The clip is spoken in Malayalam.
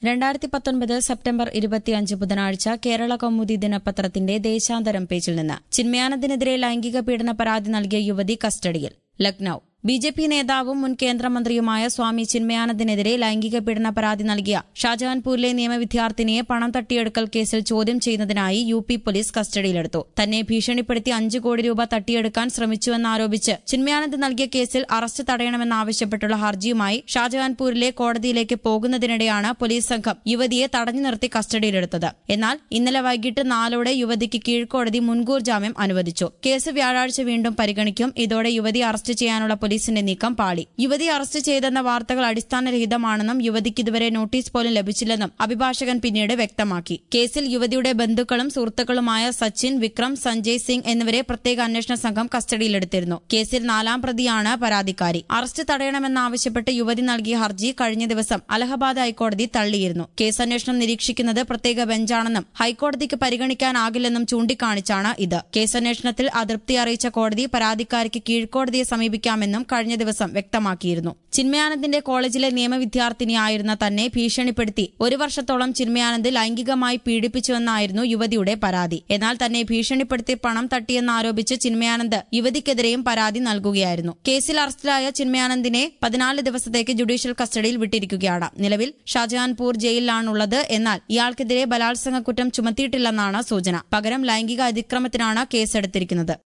രണ്ടായിരത്തി പത്തൊൻപത് സെപ്റ്റംബർ ഇരുപത്തിയഞ്ച് ബുധനാഴ്ച കേരള കൗമുദി ദിനപത്രത്തിന്റെ ദേശാന്തരം പേജിൽ നിന്ന് ചിന്മയാനന്ദിനെതിരെ ലൈംഗിക പീഡന പരാതി നൽകിയ യുവതി കസ്റ്റഡിയിൽ ലക്നൌ ബി ജെ പി നേതാവും മുൻ കേന്ദ്രമന്ത്രിയുമായ സ്വാമി ചിന്മയാനന്ദിനെതിരെ ലൈംഗിക പീഡന പരാതി നൽകിയ ഷാജഹാൻപൂരിലെ നിയമവിദ്യാർത്ഥിനിയെ പണം തട്ടിയെടുക്കൽ കേസിൽ ചോദ്യം ചെയ്യുന്നതിനായി യു പി പോലീസ് കസ്റ്റഡിയിലെടുത്തു തന്നെ ഭീഷണിപ്പെടുത്തി അഞ്ച് കോടി രൂപ തട്ടിയെടുക്കാൻ ശ്രമിച്ചുവെന്നാരോപിച്ച് ചിന്മയാനന്ദ് നൽകിയ കേസിൽ അറസ്റ്റ് തടയണമെന്നാവശ്യപ്പെട്ടുള്ള ഹർജിയുമായി ഷാജഹാൻപൂരിലെ കോടതിയിലേക്ക് പോകുന്നതിനിടെയാണ് പോലീസ് സംഘം യുവതിയെ തടഞ്ഞു നിർത്തി കസ്റ്റഡിയിലെടുത്തത് എന്നാൽ ഇന്നലെ വൈകിട്ട് നാലോടെ യുവതിക്ക് കീഴ്ക്കോടതി മുൻകൂർ ജാമ്യം അനുവദിച്ചു കേസ് വ്യാഴാഴ്ച വീണ്ടും പരിഗണിക്കും ഇതോടെ യുവതി അറസ്റ്റ് ചെയ്യാനുള്ള പോലീസിന്റെ നീക്കം പാളി യുവതി അറസ്റ്റ് ചെയ്തെന്ന വാർത്തകൾ അടിസ്ഥാനരഹിതമാണെന്നും യുവതിക്ക് ഇതുവരെ നോട്ടീസ് പോലും ലഭിച്ചില്ലെന്നും അഭിഭാഷകൻ പിന്നീട് വ്യക്തമാക്കി കേസിൽ യുവതിയുടെ ബന്ധുക്കളും സുഹൃത്തുക്കളുമായ സച്ചിൻ വിക്രം സഞ്ജയ് സിംഗ് എന്നിവരെ പ്രത്യേക അന്വേഷണ സംഘം കസ്റ്റഡിയിലെടുത്തിരുന്നു കേസിൽ നാലാം പ്രതിയാണ് പരാതിക്കാരി അറസ്റ്റ് തടയണമെന്നാവശ്യപ്പെട്ട് യുവതി നൽകിയ ഹർജി കഴിഞ്ഞ ദിവസം അലഹബാദ് ഹൈക്കോടതി തള്ളിയിരുന്നു കേസ് അന്വേഷണം നിരീക്ഷിക്കുന്നത് പ്രത്യേക ബെഞ്ചാണെന്നും ഹൈക്കോടതിക്ക് പരിഗണിക്കാനാകില്ലെന്നും ചൂണ്ടിക്കാണിച്ചാണ് ഇത് കേസന്വേഷണത്തിൽ അതൃപ്തി അറിയിച്ച കോടതി പരാതിക്കാരിക്ക് കീഴ്ക്കോടതിയെ സമീപിക്കാമെന്നും കഴിഞ്ഞ ദിവസം വ്യക്തമാക്കിയിരുന്നു ചിന്മയാനന്ദിന്റെ കോളേജിലെ നിയമവിദ്യാർത്ഥിനിയായിരുന്ന തന്നെ ഭീഷണിപ്പെടുത്തി ഒരു വർഷത്തോളം ചിന്മയാനന്ദ് ലൈംഗികമായി പീഡിപ്പിച്ചുവെന്നായിരുന്നു യുവതിയുടെ പരാതി എന്നാൽ തന്നെ ഭീഷണിപ്പെടുത്തി പണം തട്ടിയെന്നാരോപിച്ച് ചിന്മയാനന്ദ് യുവതിക്കെതിരെയും പരാതി നൽകുകയായിരുന്നു കേസിൽ അറസ്റ്റിലായ ചിന്മയാനന്ദിനെ പതിനാല് ദിവസത്തേക്ക് ജുഡീഷ്യൽ കസ്റ്റഡിയിൽ വിട്ടിരിക്കുകയാണ് നിലവിൽ ഷാജഹാൻപൂർ ജയിലിലാണുള്ളത് എന്നാൽ ഇയാൾക്കെതിരെ ബലാത്സംഗ കുറ്റം ചുമത്തിയിട്ടില്ലെന്നാണ് സൂചന പകരം ലൈംഗിക അതിക്രമത്തിനാണ് കേസെടുത്തിരിക്കുന്നത്